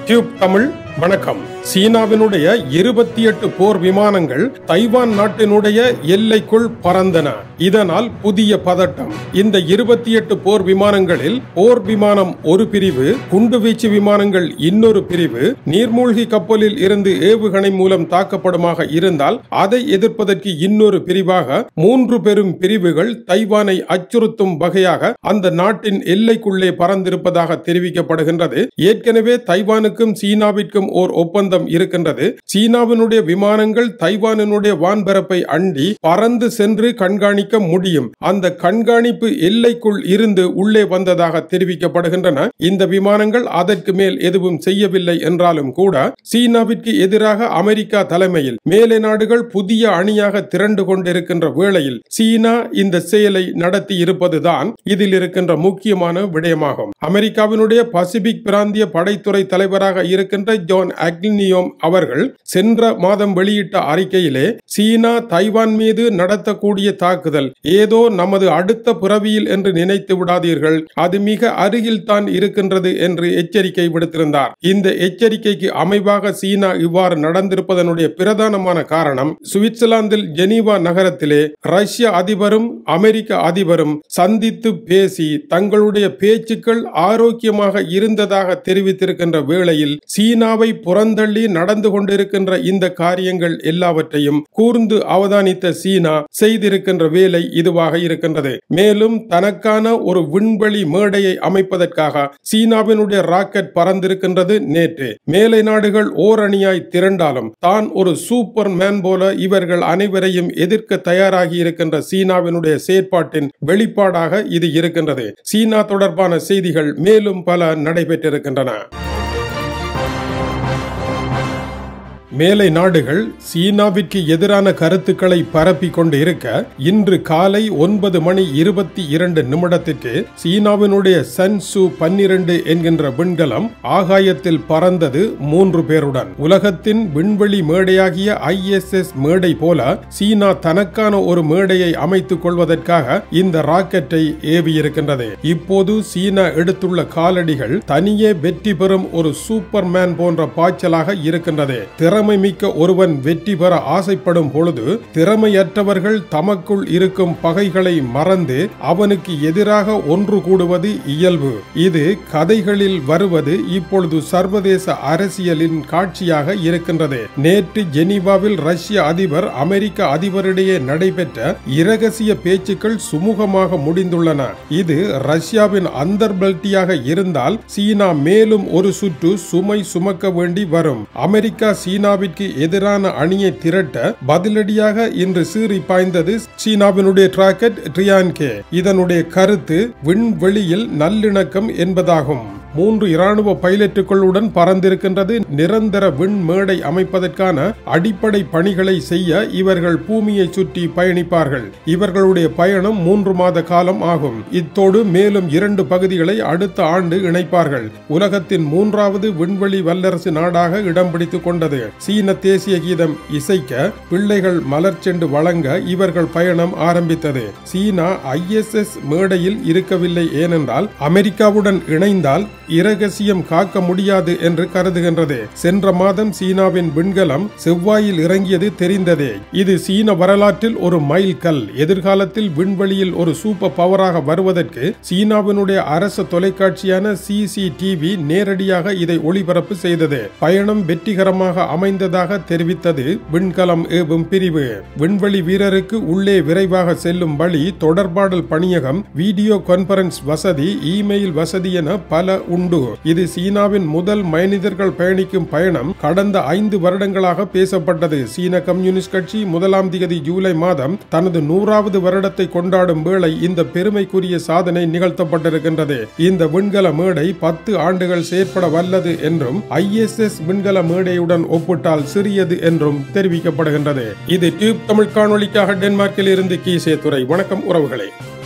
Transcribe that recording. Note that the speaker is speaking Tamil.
டியூப் தமிழ் வணக்கம் சீனாவினுடைய இருபத்தி எட்டு போர் விமானங்கள் தைவான் நாட்டினுடைய எல்லைக்குள் பறந்தன இதனால் புதிய பதட்டம் இந்த இருபத்தி எட்டு போர் விமானங்களில் போர் விமானம் ஒரு பிரிவு குண்டுவீச்சு விமானங்கள் இன்னொரு பிரிவு நீர்மூழ்கி கப்பலில் இருந்து ஏவுகணை மூலம் தாக்கப்படுமாக இருந்தால் அதை எதிர்ப்பதற்கு இன்னொரு பிரிவாக மூன்று பெரும் பிரிவுகள் தைவானை அச்சுறுத்தும் வகையாக அந்த நாட்டின் எல்லைக்குள்ளே பறந்திருப்பதாக தெரிவிக்கப்படுகின்றது ஏற்கனவே தைவானுக்கும் சீனாவிற்கும் ஓர் ஒப்பந்தம் இருக்கின்றது சீனாவினுடைய விமானங்கள் தைவானினுடைய வான்பரப்பை அண்டி பறந்து சென்று கண்காணிக்க முடியும் அந்த கண்காணிப்பு எல்லைக்குள் இருந்து உள்ளே வந்ததாக தெரிவிக்கப்படுகின்றன இந்த விமானங்கள் அதற்கு மேல் எதுவும் செய்யவில்லை என்றாலும் கூட சீனாவிற்கு எதிராக அமெரிக்கா தலைமையில் மேலை நாடுகள் புதிய அணியாக திரண்டு கொண்டிருக்கின்ற வேளையில் சீனா இந்த செயலை நடத்தி இருப்பதுதான் இதில் இருக்கின்ற முக்கியமான விடயமாகும் அமெரிக்காவினுடைய பசிபிக் பிராந்திய படைத்துறை தலைவராக இருக்கின்ற ஜான் அக்னியோம் அவர்கள் சென்ற மாதம் வெளியிட்ட அறிக்கையிலே சீனா தைவான் மீது நடத்தக்கூடிய தாக்குதல் ஏதோ நமது அடுத்த புறவியில் என்று நினைத்து விடாதீர்கள் அது மிக அருகில் தான் இருக்கின்றது என்று எச்சரிக்கை விடுத்திருந்தார் இந்த எச்சரிக்கைக்கு அமைவாக சீனா இவ்வாறு நடந்திருப்பதனுடைய பிரதானமான காரணம் சுவிட்சர்லாந்தில் ஜெனீவா நகரத்திலே ரஷ்ய அதிபரும் அமெரிக்க அதிபரும் சந்தித்து பேசி தங்களுடைய பேச்சுக்கள் ஆரோக்கியமாக இருந்ததாக தெரிவித்திருக்கின்ற வேளையில் சீனாவை புறந்தள்ளி நடந்து கொண்டிருக்கின்ற இந்த காரியங்கள் எல்லாவற்றையும் கூர்ந்து அவதானித்த சீனா செய்திருக்கின்ற வேலை இதுவாக இருக்கின்றது மேலும் தனக்கான ஒரு விண்வெளி மேடையை அமைப்பதற்காக சீனாவினுடைய ராக்கெட் பறந்திருக்கின்றது நேற்று மேலை நாடுகள் ஓரணியாய் திரண்டாலும் தான் ஒரு சூப்பர் மேன் போல இவர்கள் அனைவரையும் எதிர்க்க தயாராகி இருக்கின்ற சீனாவினுடைய செயற்பாட்டின் வெளிப்பாடாக இது இருக்கின்றது சீனா தொடர்பான செய்திகள் மேலும் பல நடைபெற்றிருக்கின்றன மேலை நாடுகள் சீனாவிற்கு எதிரான கருத்துக்களை பரப்பி கொண்டு இருக்க இன்று காலை ஒன்பது மணி இருபத்தி இரண்டு நிமிடத்திற்கு சீனாவினுடைய சன்சு பன்னிரண்டு என்கின்ற விண்கலம் ஆகாயத்தில் பறந்தது மூன்று பேருடன் உலகத்தின் விண்வெளி மேடையாகிய ஐஎஸ்எஸ் மேடை போல சீனா தனக்கான ஒரு மேடையை அமைத்துக் கொள்வதற்காக இந்த ராக்கெட்டை ஏவியிருக்கின்றது இப்போது சீனா எடுத்துள்ள காலடிகள் தனியே வெற்றி பெறும் ஒரு சூப்பர்மேன் போன்ற பாய்ச்சலாக இருக்கின்றது திறமை மிக்க ஒருவன் வெற்றி பெற ஆசைப்படும் பொழுது திறமையற்றவர்கள் தமக்குள் இருக்கும் பகைகளை மறந்து அவனுக்கு எதிராக ஒன்று கூடுவது இயல்பு இது கதைகளில் வருவது இப்பொழுது சர்வதேச அரசியலின் காட்சியாக இருக்கின்றது நேற்று ஜெனீவாவில் ரஷ்ய அதிபர் அமெரிக்க அதிபரிடையே நடைபெற்ற இரகசிய பேச்சுக்கள் சுமூகமாக முடிந்துள்ளன இது ரஷ்யாவின் அந்தர்பல்ட்டியாக இருந்தால் சீனா மேலும் ஒரு சுற்று சுமை சுமக்க வேண்டி வரும் அமெரிக்கா சீனா சீனாவிற்கு எதிரான அணியை திரட்ட பதிலடியாக இன்று சீறி பாய்ந்தது சீனாவினுடைய டிராக்கெட் ட்ரியான்கே இதனுடைய கருத்து விண்வெளியில் நல்லிணக்கம் என்பதாகும் மூன்று இராணுவ பைலட்டுகளுடன் பறந்திருக்கின்றது நிரந்தர விண் மேடை அமைப்பதற்கான அடிப்படை பணிகளை செய்ய இவர்கள் பூமியை சுற்றி பயணிப்பார்கள் இவர்களுடைய பயணம் மூன்று மாத காலம் ஆகும் இத்தோடு மேலும் இரண்டு பகுதிகளை அடுத்த ஆண்டு இணைப்பார்கள் உலகத்தின் மூன்றாவது விண்வெளி வல்லரசு நாடாக இடம் பிடித்துக் கொண்டது சீன தேசிய கீதம் இசைக்க பிள்ளைகள் மலர் செண்டு வழங்க இவர்கள் பயணம் ஆரம்பித்தது சீனா ஐஎஸ்எஸ் மேடையில் இருக்கவில்லை ஏனென்றால் அமெரிக்காவுடன் இணைந்தால் இரகசியம் காக்க முடியாது என்று கருதுகின்றது சென்ற மாதம் சீனாவின் விண்கலம் செவ்வாயில் இறங்கியது தெரிந்ததே இது சீன வரலாற்றில் ஒரு மைல் கல் எதிர்காலத்தில் விண்வெளியில் ஒரு சூப்பர் பவராக வருவதற்கு சீனாவினுடைய அரசு தொலைக்காட்சியான சிசிடிவி நேரடியாக இதை ஒளிபரப்பு செய்தது பயணம் வெற்றிகரமாக அமைந்ததாக தெரிவித்தது விண்கலம் ஏவும் பிரிவு விண்வெளி வீரருக்கு உள்ளே விரைவாக செல்லும் வழி தொடர்பாடல் பணியகம் வீடியோ கான்பரன்ஸ் வசதி இமெயில் வசதி என பல உண்டு இது சீனாவின் முதல் மனிதர்கள் பயணிக்கும் பயணம் கடந்த ஐந்து வருடங்களாக பேசப்பட்டது சீன கம்யூனிஸ்ட் கட்சி முதலாம் திகதி ஜூலை மாதம் தனது நூறாவது வருடத்தை கொண்டாடும் வேளை இந்த பெருமைக்குரிய சாதனை நிகழ்த்தப்பட்டிருக்கின்றது இந்த விண்கல மேடை பத்து ஆண்டுகள் செயற்பட வல்லது என்றும் ஐஎஸ்எஸ் விண்கல மேடையுடன் ஒப்பிட்டால் சிறியது என்றும் தெரிவிக்கப்படுகின்றது இது டியூப் தமிழ் காணொலிக்காக டென்மார்க்கில் இருந்து கீசே துறை வணக்கம் உறவுகளே